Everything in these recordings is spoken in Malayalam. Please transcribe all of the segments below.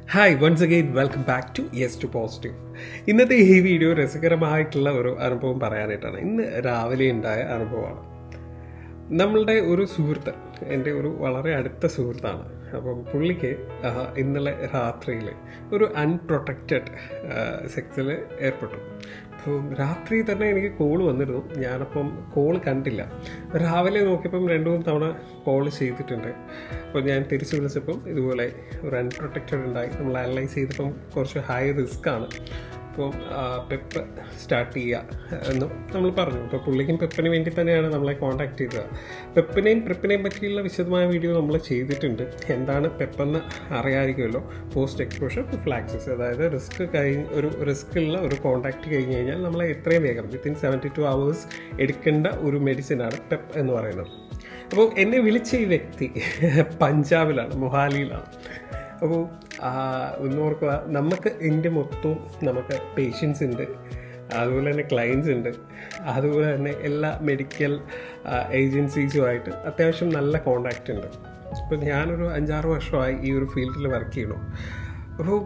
hi once again welcome back to yes to positive ഇന്നത്തെ ഈ വീഡിയോ രസകരമായിട്ടുള്ള ഒരു അനുഭവം പറയാനായിട്ടാണ് ഇന്ന് രാവിലെ ഉണ്ടായ അനുഭവമാണ് നമ്മളുടെ ഒരു സുഹൃത്ത് എൻ്റെ ഒരു വളരെ അടുത്ത സുഹൃത്താണ് അപ്പം പുള്ളിക്ക് ആ, ഇന്നലെ രാത്രിയിൽ ഒരു അൺപ്രൊട്ടക്റ്റഡ് സെക്സിൽ ഏർപ്പെട്ടു അപ്പം രാത്രി തന്നെ എനിക്ക് കോൾ വന്നിരുന്നു ഞാനപ്പം കോൾ കണ്ടില്ല രാവിലെ നോക്കിയപ്പം രണ്ട് മൂന്ന് തവണ കോൾ ചെയ്തിട്ടുണ്ട് അപ്പോൾ ഞാൻ തിരിച്ചു വിളിച്ചപ്പം ഇതുപോലെ ഒരു അൺപ്രൊട്ടക്റ്റഡ് ഉണ്ടായി നമ്മൾ അനലൈസ് ചെയ്തപ്പം കുറച്ച് ഹൈ റിസ്ക് ആണ് അപ്പം പെപ്പ് സ്റ്റാർട്ട് ചെയ്യുക എന്ന് നമ്മൾ പറഞ്ഞു അപ്പോൾ പുള്ളിക്കും പെപ്പിന് വേണ്ടി തന്നെയാണ് നമ്മളെ കോൺടാക്ട് ചെയ്തത് പെപ്പിനെയും പെപ്പിനെയും പറ്റിയുള്ള വിശദമായ വീഡിയോ നമ്മൾ ചെയ്തിട്ടുണ്ട് എന്താണ് പെപ്പെന്ന് അറിയാമായിരിക്കുമല്ലോ പോസ്റ്റ് എക്സ്പോഷർ ഫ്ലാക്സസ് അതായത് റിസ്ക് കഴിഞ്ഞ് ഒരു റിസ്ക് ഉള്ള ഒരു കോൺടാക്ട് കഴിഞ്ഞ് കഴിഞ്ഞാൽ നമ്മളെ എത്രയും വേഗം വിത്തിൻ സെവൻറ്റി ടു അവേഴ്സ് എടുക്കേണ്ട ഒരു മെഡിസിനാണ് പെപ്പ് എന്ന് പറയുന്നത് അപ്പോൾ എന്നെ വിളിച്ച ഈ വ്യക്തി പഞ്ചാബിലാണ് മൊഹാലിയിലാണ് അപ്പോൾ ഒന്ന് ഓർക്കുക നമുക്ക് ഇന്ത്യ മൊത്തവും നമുക്ക് പേഷ്യൻസ് ഉണ്ട് അതുപോലെ തന്നെ ക്ലയൻസ് ഉണ്ട് അതുപോലെ തന്നെ എല്ലാ മെഡിക്കൽ ഏജൻസീസുമായിട്ട് അത്യാവശ്യം നല്ല കോണ്ടാക്റ്റ് ഉണ്ട് അപ്പോൾ ഞാനൊരു അഞ്ചാറ് വർഷമായി ഈ ഒരു ഫീൽഡിൽ വർക്ക് ചെയ്യണു അപ്പോൾ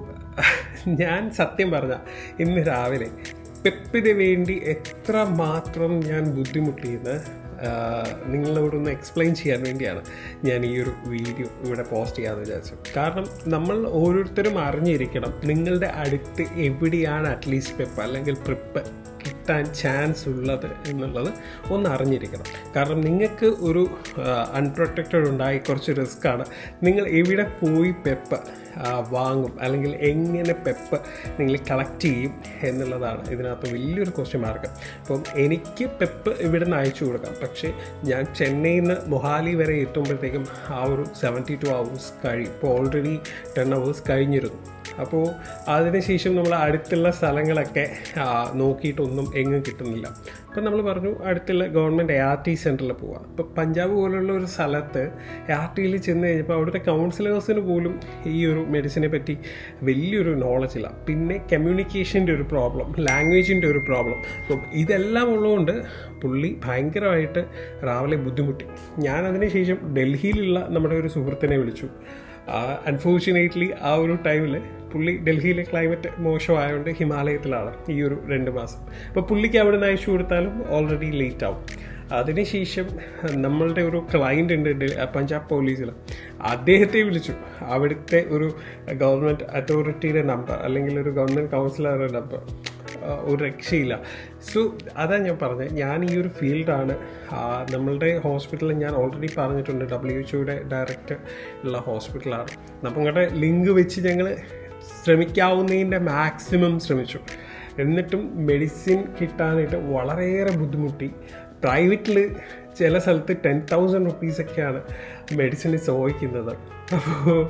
ഞാൻ സത്യം പറഞ്ഞ ഇന്ന് രാവിലെ പെപ്പിന് വേണ്ടി എത്ര മാത്രം ഞാൻ ബുദ്ധിമുട്ടിയെന്ന് നിങ്ങളോട് ഒന്ന് എക്സ്പ്ലെയിൻ ചെയ്യാൻ വേണ്ടിയാണ് ഞാൻ ഈ ഒരു വീഡിയോ ഇവിടെ പോസ്റ്റ് ചെയ്യാമെന്ന് വിചാരിച്ചു കാരണം നമ്മൾ ഓരോരുത്തരും അറിഞ്ഞിരിക്കണം നിങ്ങളുടെ അടുത്ത് എവിടെയാണ് അറ്റ്ലീസ്റ്റ് പെപ്പ് അല്ലെങ്കിൽ പ്രിപ്പ് കിട്ടാൻ ചാൻസ് ഉള്ളത് എന്നുള്ളത് ഒന്ന് അറിഞ്ഞിരിക്കണം കാരണം നിങ്ങൾക്ക് ഒരു അൺപ്രൊട്ടക്റ്റഡ് ഉണ്ടായി കുറച്ച് റിസ്ക്കാണ് നിങ്ങൾ എവിടെ പോയി പെപ്പ് വാങ്ങും അല്ലെങ്കിൽ എങ്ങനെ പെപ്പ് നിങ്ങൾ കളക്ട് ചെയ്യും എന്നുള്ളതാണ് ഇതിനകത്ത് വലിയൊരു ക്വസ്റ്റ്യൻ മാർക്ക് അപ്പം എനിക്ക് പെപ്പ് ഇവിടെ നിന്ന് അയച്ചു കൊടുക്കാം പക്ഷേ ഞാൻ ചെന്നൈയിൽ നിന്ന് മൊഹാലി വരെ എത്തുമ്പോഴത്തേക്കും ആ ഒരു സെവൻറ്റി ടു അവേഴ്സ് കഴിയും ഇപ്പോൾ ഓൾറെഡി ടെൻ അവേഴ്സ് കഴിഞ്ഞിരുന്നു അപ്പോൾ അതിനുശേഷം നമ്മൾ അടുത്തുള്ള സ്ഥലങ്ങളൊക്കെ ആ, നോക്കിയിട്ടൊന്നും എങ്ങും കിട്ടുന്നില്ല അപ്പം നമ്മൾ പറഞ്ഞു അടുത്തുള്ള ഗവൺമെൻറ് എ ആർ ടി സെൻറ്ററിൽ പോവാം ഇപ്പോൾ പഞ്ചാബ് പോലുള്ള ഒരു സ്ഥലത്ത് എ ആർ ടിയിൽ ചെന്ന് കഴിഞ്ഞപ്പോൾ അവിടുത്തെ കൗൺസിലേഴ്സിന് പോലും ഈ ഒരു മെഡിസിനെ പറ്റി വലിയൊരു നോളജ് ഇല്ല പിന്നെ കമ്മ്യൂണിക്കേഷൻ്റെ ഒരു പ്രോബ്ലം ലാംഗ്വേജിൻ്റെ ഒരു പ്രോബ്ലം അപ്പം ഇതെല്ലാം ഉള്ളതുകൊണ്ട് പുള്ളി ഭയങ്കരമായിട്ട് രാവിലെ ബുദ്ധിമുട്ടി ഞാൻ അതിനുശേഷം ഡൽഹിയിലുള്ള നമ്മുടെ ഒരു സുഹൃത്തിനെ വിളിച്ചു അൺഫോർച്ചുനേറ്റ്ലി ആ ഒരു ടൈമിൽ പുള്ളി ഡൽഹിയിലെ ക്ലൈമറ്റ് മോശമായതുകൊണ്ട് ഹിമാലയത്തിലാണ് ഈ ഒരു രണ്ട് മാസം അപ്പോൾ പുള്ളിക്ക് അവിടെ നിന്ന് അയച്ചു കൊടുത്താലും ഓൾറെഡി ലേറ്റ് ആവും അതിനുശേഷം നമ്മളുടെ ഒരു ക്ലയൻ്റ് ഉണ്ട് ഡെ- പഞ്ചാബ് പോലീസിൽ അദ്ദേഹത്തെ വിളിച്ചു അവിടുത്തെ ഒരു ഗവൺമെൻറ് അതോറിറ്റിയുടെ നമ്പർ അല്ലെങ്കിൽ ഒരു ഗവൺമെൻറ് കൗൺസിലറുടെ നമ്പർ ആ, ഒരു രക്ഷയില്ല സോ അതാ ഞാൻ പറഞ്ഞത് ഞാൻ ഈ ഒരു ഫീൽഡാണ് നമ്മളുടെ ഹോസ്പിറ്റലിൽ ഞാൻ ഓൾറെഡി പറഞ്ഞിട്ടുണ്ട് ഡബ്ല്യു എച്ച്ഒയുടെ ഡയറക്റ്റ് ഉള്ള ഹോസ്പിറ്റലാണ് നമ്മളുടെ ലിങ്ക് വെച്ച് ഞങ്ങൾ ശ്രമിക്കാവുന്നതിൻ്റെ മാക്സിമം ശ്രമിച്ചു എന്നിട്ടും മെഡിസിൻ കിട്ടാനായിട്ട് വളരെയേറെ ബുദ്ധിമുട്ടി പ്രൈവറ്റിൽ ചില സ്ഥലത്ത് ടെൻ തൗസൻഡ് റുപ്പീസൊക്കെയാണ് മെഡിസിന് ചോദിക്കുന്നത് അപ്പോൾ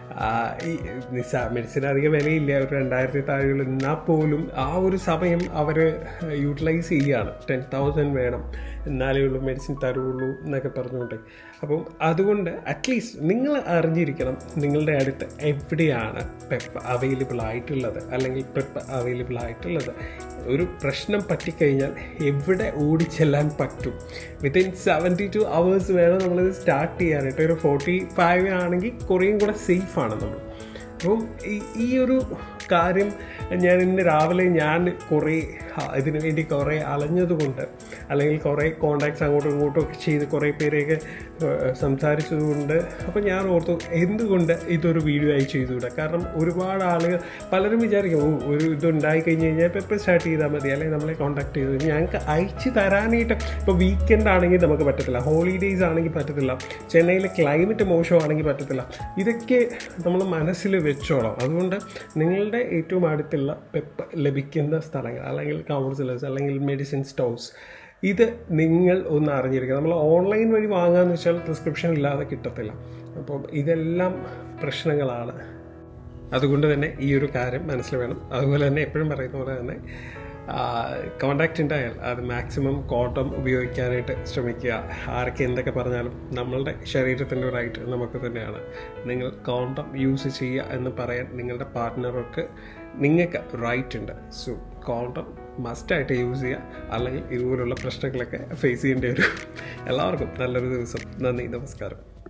ഈ നിസാ മെഡിസിൻ അധികം വിലയില്ല ഒരു രണ്ടായിരത്തി താഴെയുള്ള എന്നാൽ പോലും ആ ഒരു സമയം അവർ യൂട്ടിലൈസ് ചെയ്യുകയാണ് ടെൻ തൗസൻഡ് വേണം എന്നാലേ ഉള്ളൂ മെഡിസിൻ തരുള്ളൂ എന്നൊക്കെ പറഞ്ഞുകൊണ്ട് അപ്പം അതുകൊണ്ട് അറ്റ്ലീസ്റ്റ് നിങ്ങൾ അറിഞ്ഞിരിക്കണം നിങ്ങളുടെ അടുത്ത് എവിടെയാണ് പെപ്പ് അവൈലബിൾ ആയിട്ടുള്ളത് അല്ലെങ്കിൽ പെപ്പ് അവൈലബിൾ ആയിട്ടുള്ളത് ഒരു പ്രശ്നം പറ്റിക്കഴിഞ്ഞാൽ എവിടെ ഓടിച്ചെല്ലാൻ പറ്റും വിത്തിൻ സെവൻറ്റി ടു അവേഴ്സ് വേണം നമ്മളിത് സ്റ്റാർട്ട് ചെയ്യാനായിട്ട് ഒരു ഫോർട്ടി ഫൈവ് ആണെങ്കിൽ കുറേയും കൂടെ സേഫാണ് നമ്മൾ അപ്പം ഈ- ഈ ഒരു കാര്യം ഞാൻ ഇന്ന് രാവിലെ ഞാൻ കുറേ ആ, ഇതിനു വേണ്ടി കുറേ അലഞ്ഞതുകൊണ്ട് അല്ലെങ്കിൽ കുറേ കോണ്ടാക്ട്സ് അങ്ങോട്ടും ഇങ്ങോട്ടും ഒക്കെ ചെയ്ത് കുറേ പേരെയൊക്കെ ഏഹ്, സംസാരിച്ചതുകൊണ്ട് അപ്പോൾ ഞാൻ ഓർത്തു എന്തുകൊണ്ട് ഇതൊരു വീഡിയോ ആയി ചെയ്തുകൂടാ കാരണം ഒരുപാട് ആളുകൾ പലരും വിചാരിക്കും ഓ ഒരു ഇതുണ്ടായി കഴിഞ്ഞ് കഴിഞ്ഞാൽ ഇപ്പോൾ എപ്പോൾ സ്റ്റാർട്ട് ചെയ്താൽ മതി അല്ലെങ്കിൽ നമ്മളെ കോൺടാക്ട് ചെയ്തു ഞങ്ങൾക്ക് അയച്ച് തരാനായിട്ട് ഇപ്പോൾ വീക്കെൻഡ് ആണെങ്കിൽ നമുക്ക് പറ്റത്തില്ല ഹോളിഡേയ്സ് ആണെങ്കിൽ പറ്റത്തില്ല ചെന്നൈയിലെ ക്ലൈമറ്റ് മോശമാണെങ്കിൽ പറ്റത്തില്ല ഇതൊക്കെ നമ്മൾ മനസ്സിൽ വെച്ചോളാം അതുകൊണ്ട് നിങ്ങളുടെ ഏറ്റവും അടുത്തുള്ള പെപ്പ് ലഭിക്കുന്ന സ്ഥലങ്ങൾ അല്ലെങ്കിൽ കൗൺസിലേഴ്സ് അല്ലെങ്കിൽ മെഡിസിൻ സ്റ്റോഴ്സ് ഇത് നിങ്ങൾ ഒന്ന് അറിഞ്ഞിരിക്കുക നമ്മൾ ഓൺലൈൻ വഴി വാങ്ങാന്ന് വെച്ചാൽ പ്രിസ്ക്രിപ്ഷൻ ഇല്ലാതെ കിട്ടത്തില്ല അപ്പം ഇതെല്ലാം പ്രശ്നങ്ങളാണ് അതുകൊണ്ട് തന്നെ ഈ ഒരു കാര്യം മനസ്സിൽ വേണം അതുപോലെ തന്നെ എപ്പോഴും പറയുന്ന പോലെ തന്നെ കോണ്ടാക്റ്റ് ഉണ്ടായാൽ അത് മാക്സിമം കോട്ടം ഉപയോഗിക്കാനായിട്ട് ശ്രമിക്കുക ആരൊക്കെ എന്തൊക്കെ പറഞ്ഞാലും നമ്മളുടെ ശരീരത്തിൻ്റെ റൈറ്റ് നമുക്ക് തന്നെയാണ് നിങ്ങൾ കോണ്ടം യൂസ് ചെയ്യുക എന്ന് പറയാൻ നിങ്ങളുടെ പാർട്ട്ണർക്ക് നിങ്ങൾക്ക് റൈറ്റ് ഉണ്ട് സോ കോണ്ടം മസ്റ്റായിട്ട് യൂസ് ചെയ്യുക അല്ലെങ്കിൽ ഇതുപോലുള്ള പ്രശ്നങ്ങളൊക്കെ ഫേസ് ചെയ്യേണ്ടി വരും എല്ലാവർക്കും നല്ലൊരു ദിവസം നന്ദി നമസ്കാരം